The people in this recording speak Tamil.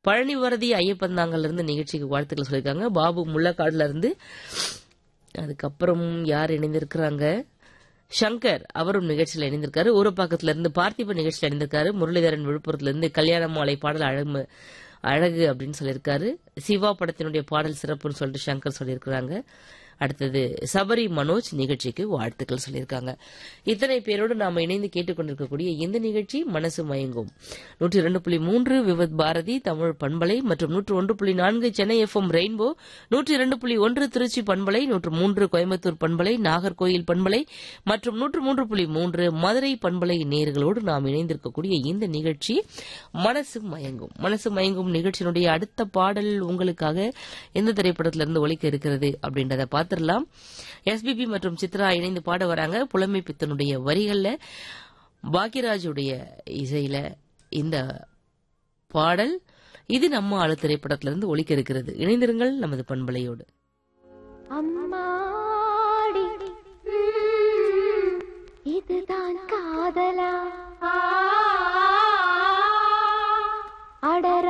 பழனி வரதி ஐயப்பன் தாங்கல்ல இருந்து நிகழ்ச்சிக்கு வாழ்த்துக்கள் சொல்லியிருக்காங்க பாபு முள்ளக்காடுல இருந்து அதுக்கப்புறம் யார் இணைந்திருக்கிறாங்க சங்கர் அவரும் நிகழ்ச்சியில் இணைந்திருக்காரு ஊரப்பாக்கத்துல இருந்து பார்த்திப நிகழ்ச்சியில் இணைந்திருக்காரு முரளிதரன் விழுப்புரத்துல இருந்து கல்யாண மாலை பாடல் அழகு அழகு அப்படின்னு சொல்லியிருக்காரு சிவா படத்தினுடைய பாடல் சிறப்புன்னு சொல்லிட்டு சங்கர் சொல்லியிருக்கிறாங்க அடுத்தது சபரி மனோஜ் நிகழ்ச்சிக்கு வாழ்த்துக்கள் சொல்லியிருக்காங்க இத்தனை பேரோடு நாம இணைந்து கேட்டுக்கொண்டிருக்கக்கூடிய இந்த நிகழ்ச்சி மனசு மயங்கும் நூற்றி இரண்டு புள்ளி மூன்று விவத் பாரதி தமிழ் பண்பலை மற்றும் நூற்று ஒன்று புள்ளி நான்கு சென்னை எஃப்எம் ரெயின்போ நூற்றி இரண்டு புள்ளி ஒன்று திருச்சி பண்பலை நூற்று மூன்று கோயம்புத்தூர் பண்பலை நாகர்கோயில் பண்பலை மற்றும் நூற்று மூன்று புள்ளி மூன்று மதுரை பண்பலை நேர்களோடு நாம் இணைந்திருக்கக்கூடிய இந்த நிகழ்ச்சி மனசு மயங்கும் மனசு மயங்கும் நிகழ்ச்சியினுடைய அடுத்த பாடல் உங்களுக்காக எந்த திரைப்படத்திலிருந்து ஒலிக்க இருக்கிறது அப்படின்றத பார்த்துடலாம் எஸ்பிபி மற்றும் சித்ரா இணைந்து பாட வராங்க புலமை பித்தனுடைய வரிகள்ல பாக்யராஜுடைய இசையில இந்த பாடல் இது நம்ம ஆளு திரைப்படத்திலிருந்து ஒலிக்க இருக்கிறது இணைந்திருங்கள் நமது பண்பலையோடு அம்மாடி ம், இதுதான் காதலா அடர